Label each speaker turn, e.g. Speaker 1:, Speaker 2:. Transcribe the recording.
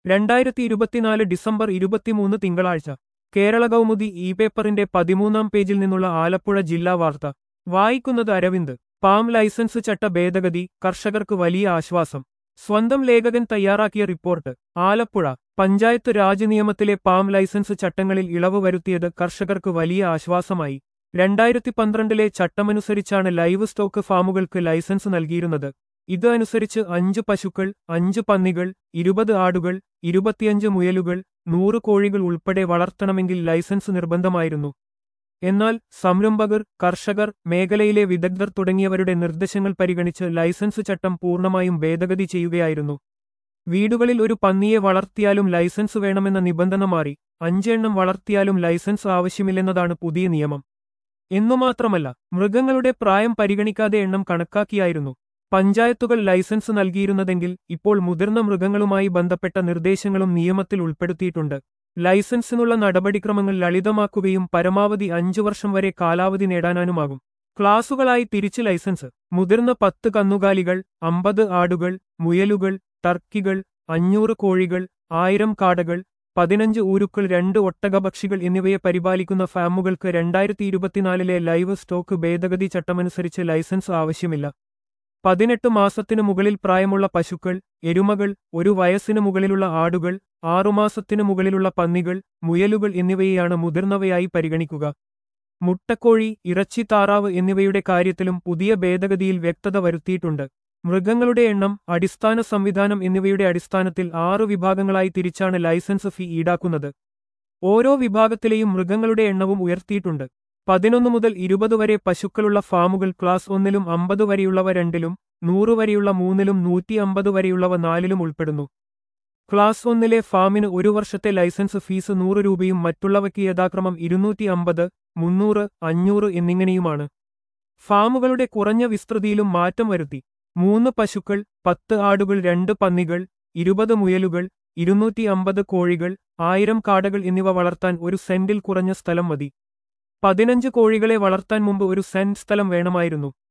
Speaker 1: രണ്ടായിരത്തി ഇരുപത്തിനാല് ഡിസംബർ ഇരുപത്തിമൂന്ന് തിങ്കളാഴ്ച കേരള കൗമുദി ഇ പേപ്പറിന്റെ പതിമൂന്നാം പേജിൽ നിന്നുള്ള ആലപ്പുഴ ജില്ലാ വാർത്ത വായിക്കുന്നത് അരവിന്ദ് പാം ലൈസൻസ് ചട്ട ഭേദഗതി കർഷകർക്ക് വലിയ ആശ്വാസം സ്വന്തം ലേഖകൻ തയ്യാറാക്കിയ റിപ്പോർട്ട് ആലപ്പുഴ പഞ്ചായത്ത് രാജ് നിയമത്തിലെ പാം ലൈസൻസ് ചട്ടങ്ങളിൽ ഇളവ് വരുത്തിയത് കർഷകർക്ക് വലിയ ആശ്വാസമായി രണ്ടായിരത്തി പന്ത്രണ്ടിലെ ചട്ടമനുസരിച്ചാണ് ലൈവ് സ്റ്റോക്ക് ഫാമുകൾക്ക് ലൈസൻസ് നൽകിയിരുന്നത് ഇത് അനുസരിച്ച് അഞ്ച് പശുക്കൾ അഞ്ച് പന്നികൾ ഇരുപത് ആടുകൾ ഇരുപത്തിയഞ്ച് മുയലുകൾ നൂറ് കോഴികൾ ഉൾപ്പെടെ വളർത്തണമെങ്കിൽ ലൈസൻസ് നിർബന്ധമായിരുന്നു എന്നാൽ സംരംഭകർ കർഷകർ മേഖലയിലെ വിദഗ്ധർ തുടങ്ങിയവരുടെ നിർദ്ദേശങ്ങൾ പരിഗണിച്ച് ലൈസൻസ് ചട്ടം പൂർണ്ണമായും ഭേദഗതി ചെയ്യുകയായിരുന്നു വീടുകളിൽ ഒരു പന്നിയെ വളർത്തിയാലും ലൈസൻസ് വേണമെന്ന നിബന്ധന മാറി അഞ്ചെണ്ണം വളർത്തിയാലും ലൈസൻസ് ആവശ്യമില്ലെന്നതാണ് പുതിയ നിയമം എന്നുമാത്രമല്ല മൃഗങ്ങളുടെ പ്രായം പരിഗണിക്കാതെ എണ്ണം കണക്കാക്കിയായിരുന്നു പഞ്ചായത്തുകൾ ലൈസൻസ് നൽകിയിരുന്നതെങ്കിൽ ഇപ്പോൾ മുതിർന്ന മൃഗങ്ങളുമായി ബന്ധപ്പെട്ട നിർദ്ദേശങ്ങളും നിയമത്തിൽ ഉൾപ്പെടുത്തിയിട്ടുണ്ട് ലൈസൻസിനുള്ള നടപടിക്രമങ്ങൾ ലളിതമാക്കുകയും പരമാവധി അഞ്ചു വർഷം വരെ കാലാവധി നേടാനാനുമാകും ക്ലാസുകളായി തിരിച്ച് ലൈസൻസ് മുതിർന്ന പത്ത് കന്നുകാലികൾ അമ്പത് ആടുകൾ മുയലുകൾ ടർക്കികൾ അഞ്ഞൂറ് കോഴികൾ ആയിരം കാടകൾ പതിനഞ്ച് ഊരുക്കൾ രണ്ട് ഒട്ടകപക്ഷികൾ എന്നിവയെ പരിപാലിക്കുന്ന ഫാമുകൾക്ക് രണ്ടായിരത്തി ഇരുപത്തിനാലിലെ ലൈവ് സ്റ്റോക്ക് ഭേദഗതി ചട്ടമനുസരിച്ച് ലൈസൻസ് ആവശ്യമില്ല പതിനെട്ട് മാസത്തിനു മുകളിൽ പ്രായമുള്ള പശുക്കൾ എരുമകൾ ഒരു വയസ്സിനു മുകളിലുള്ള ആടുകൾ ആറുമാസത്തിനു മുകളിലുള്ള പന്നികൾ മുയലുകൾ എന്നിവയെയാണ് മുതിർന്നവയായി പരിഗണിക്കുക മുട്ടക്കോഴി ഇറച്ചി താറാവ് എന്നിവയുടെ കാര്യത്തിലും പുതിയ ഭേദഗതിയിൽ വ്യക്തത വരുത്തിയിട്ടുണ്ട് മൃഗങ്ങളുടെ എണ്ണം അടിസ്ഥാന സംവിധാനം എന്നിവയുടെ അടിസ്ഥാനത്തിൽ ആറു വിഭാഗങ്ങളായി തിരിച്ചാണ് ലൈസൻസ് ഫീ ഈടാക്കുന്നത് ഓരോ വിഭാഗത്തിലെയും മൃഗങ്ങളുടെ എണ്ണവും ഉയർത്തിയിട്ടുണ്ട് പതിനൊന്ന് മുതൽ ഇരുപത് വരെ പശുക്കളുള്ള ഫാമുകൾ ക്ലാസ് ഒന്നിലും അമ്പത് വരെയുള്ളവ രണ്ടിലും നൂറ് വരെയുള്ള മൂന്നിലും നൂറ്റി അമ്പത് വരെയുള്ളവ നാലിലും ഉൾപ്പെടുന്നു ക്ലാസ് ഒന്നിലെ ഫാമിന് ഒരു വർഷത്തെ ലൈസൻസ് ഫീസ് നൂറ് രൂപയും മറ്റുള്ളവയ്ക്ക് യഥാക്രമം ഇരുന്നൂറ്റി അമ്പത് മുന്നൂറ് അഞ്ഞൂറ് എന്നിങ്ങനെയുമാണ് ഫാമുകളുടെ കുറഞ്ഞ വിസ്തൃതിയിലും മാറ്റം വരുത്തി മൂന്ന് പശുക്കൾ പത്ത് ആടുകൾ രണ്ട് പന്നികൾ ഇരുപത് മുയലുകൾ ഇരുന്നൂറ്റി അമ്പത് കോഴികൾ ആയിരം കാടകൾ എന്നിവ വളർത്താൻ ഒരു സെന്റിൽ കുറഞ്ഞ സ്ഥലം മതി പതിനഞ്ച് കോഴികളെ വളർത്താൻ മുമ്പ് ഒരു സെന്റ് സ്ഥലം വേണമായിരുന്നു